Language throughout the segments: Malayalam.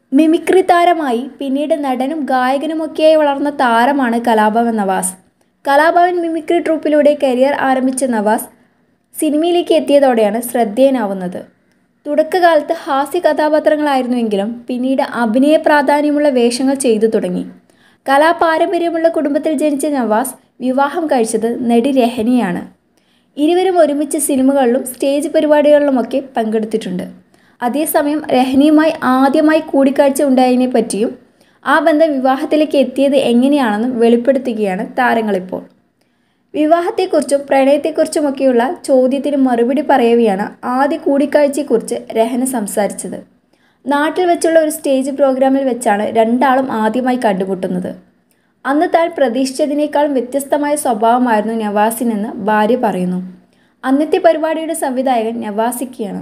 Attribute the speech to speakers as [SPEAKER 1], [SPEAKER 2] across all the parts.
[SPEAKER 1] മിമിക്രി താരമായി പിന്നീട് നടനും ഗായകനുമൊക്കെയായി വളർന്ന താരമാണ് കലാഭവൻ നവാസ് കലാഭവൻ മിമിക്രി ട്രൂപ്പിലൂടെ കരിയർ ആരംഭിച്ച നവാസ് സിനിമയിലേക്ക് എത്തിയതോടെയാണ് ശ്രദ്ധേയനാവുന്നത് തുടക്കകാലത്ത് ഹാസ്യ കഥാപാത്രങ്ങളായിരുന്നുവെങ്കിലും പിന്നീട് അഭിനയ പ്രാധാന്യമുള്ള വേഷങ്ങൾ ചെയ്തു തുടങ്ങി കലാപാരമ്പര്യമുള്ള കുടുംബത്തിൽ ജനിച്ച നവാസ് വിവാഹം കഴിച്ചത് നടി രഹനിയാണ് ഇരുവരും ഒരുമിച്ച് സിനിമകളിലും സ്റ്റേജ് പരിപാടികളിലുമൊക്കെ പങ്കെടുത്തിട്ടുണ്ട് അതേസമയം രഹനിയുമായി ആദ്യമായി കൂടിക്കാഴ്ച ഉണ്ടായതിനെ പറ്റിയും ആ ബന്ധം വിവാഹത്തിലേക്ക് എത്തിയത് എങ്ങനെയാണെന്നും വെളിപ്പെടുത്തുകയാണ് താരങ്ങളിപ്പോൾ വിവാഹത്തെക്കുറിച്ചും പ്രണയത്തെക്കുറിച്ചുമൊക്കെയുള്ള ചോദ്യത്തിന് മറുപടി പറയവെയാണ് ആദ്യ കൂടിക്കാഴ്ചയെക്കുറിച്ച് രഹന സംസാരിച്ചത് നാട്ടിൽ വെച്ചുള്ള ഒരു സ്റ്റേജ് പ്രോഗ്രാമിൽ വെച്ചാണ് രണ്ടാളും ആദ്യമായി കണ്ടുമുട്ടുന്നത് അന്ന് താൻ പ്രതീക്ഷിച്ചതിനേക്കാളും വ്യത്യസ്തമായ സ്വഭാവമായിരുന്നു നവാസിനെന്ന് ഭാര്യ പറയുന്നു അന്നത്തെ പരിപാടിയുടെ സംവിധായകൻ നവാസിക്കയാണ്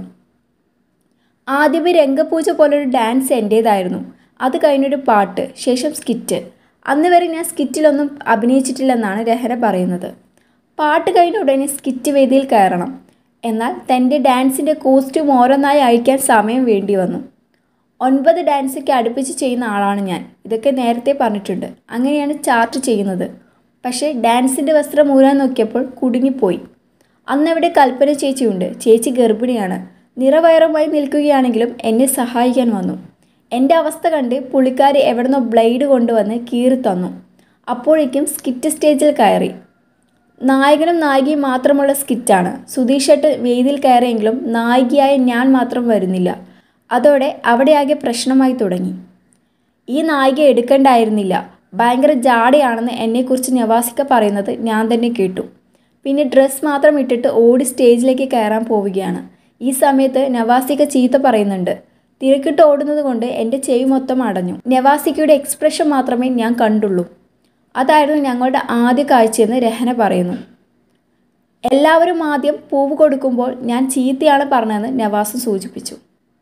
[SPEAKER 1] ആദ്യമേ രംഗപൂജ പോലൊരു ഡാൻസ് എൻ്റേതായിരുന്നു അത് കഴിഞ്ഞൊരു പാട്ട് ശേഷം സ്കിറ്റ് അന്ന് വരെ ഞാൻ സ്കിറ്റിലൊന്നും അഭിനയിച്ചിട്ടില്ലെന്നാണ് രഹന പറയുന്നത് പാട്ട് കഴിഞ്ഞ ഉടനെ സ്കിറ്റ് വേദിയിൽ കയറണം എന്നാൽ തൻ്റെ ഡാൻസിൻ്റെ കോസ്റ്റ്യൂം ഓരോന്നായി അഴിക്കാൻ സമയം വേണ്ടി വന്നു ഒൻപത് ഡാൻസൊക്കെ അടുപ്പിച്ച് ചെയ്യുന്ന ആളാണ് ഞാൻ ഇതൊക്കെ നേരത്തെ പറഞ്ഞിട്ടുണ്ട് അങ്ങനെയാണ് ചാർട്ട് ചെയ്യുന്നത് പക്ഷേ ഡാൻസിൻ്റെ വസ്ത്രം ഊരാൻ നോക്കിയപ്പോൾ കുടുങ്ങിപ്പോയി അന്നവിടെ കൽപ്പന ചേച്ചിയുണ്ട് ചേച്ചി ഗർഭിണിയാണ് നിറവയറുമായി നിൽക്കുകയാണെങ്കിലും എന്നെ സഹായിക്കാൻ വന്നു എൻ്റെ അവസ്ഥ കണ്ട് പുള്ളിക്കാരി എവിടുന്നോ ബ്ലേഡ് കൊണ്ടുവന്ന് കീറി തന്നു അപ്പോഴേക്കും സ്കിറ്റ് സ്റ്റേജിൽ കയറി നായകനും നായികയും മാത്രമുള്ള സ്കിറ്റാണ് സുധീഷേട്ട് വേദിയിൽ കയറിയെങ്കിലും നായികയായ ഞാൻ മാത്രം വരുന്നില്ല അതോടെ അവിടെയാകെ പ്രശ്നമായി തുടങ്ങി ഈ നായിക എടുക്കണ്ടായിരുന്നില്ല ഭയങ്കര ജാടയാണെന്ന് എന്നെക്കുറിച്ച് നവാസിക്ക പറയുന്നത് ഞാൻ തന്നെ കേട്ടു പിന്നെ ഡ്രസ്സ് മാത്രം ഇട്ടിട്ട് ഓടി സ്റ്റേജിലേക്ക് കയറാൻ പോവുകയാണ് ഈ സമയത്ത് നവാസിക്ക ചീത്ത പറയുന്നുണ്ട് തിരക്കിട്ട് ഓടുന്നത് കൊണ്ട് എൻ്റെ ചെവി മൊത്തം അടഞ്ഞു നവാസിക്കയുടെ എക്സ്പ്രഷൻ മാത്രമേ ഞാൻ കണ്ടുള്ളൂ അതായിരുന്നു ഞങ്ങളുടെ ആദ്യ കാഴ്ചയെന്ന് രഹന പറയുന്നു എല്ലാവരും ആദ്യം പൂവ് കൊടുക്കുമ്പോൾ ഞാൻ ചീത്തയാണ് പറഞ്ഞതെന്ന് നവാസും സൂചിപ്പിച്ചു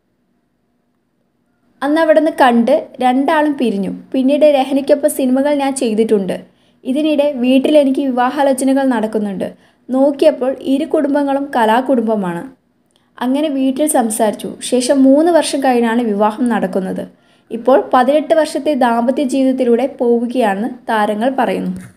[SPEAKER 1] അന്ന് അവിടെ നിന്ന് കണ്ട് രണ്ടാളും പിരിഞ്ഞു പിന്നീട് രഹനയ്ക്കൊപ്പം സിനിമകൾ ഞാൻ ചെയ്തിട്ടുണ്ട് ഇതിനിടെ വീട്ടിൽ എനിക്ക് വിവാഹാലോചനകൾ നടക്കുന്നുണ്ട് നോക്കിയപ്പോൾ ഇരു കുടുംബങ്ങളും കലാകുടുംബമാണ് അങ്ങനെ വീട്ടിൽ സംസാരിച്ചു ശേഷം മൂന്ന് വർഷം കഴിഞ്ഞാണ് വിവാഹം നടക്കുന്നത് ഇപ്പോൾ പതിനെട്ട് വർഷത്തെ ദാമ്പത്യ ജീവിതത്തിലൂടെ പോവുകയാണെന്ന് താരങ്ങൾ പറയുന്നു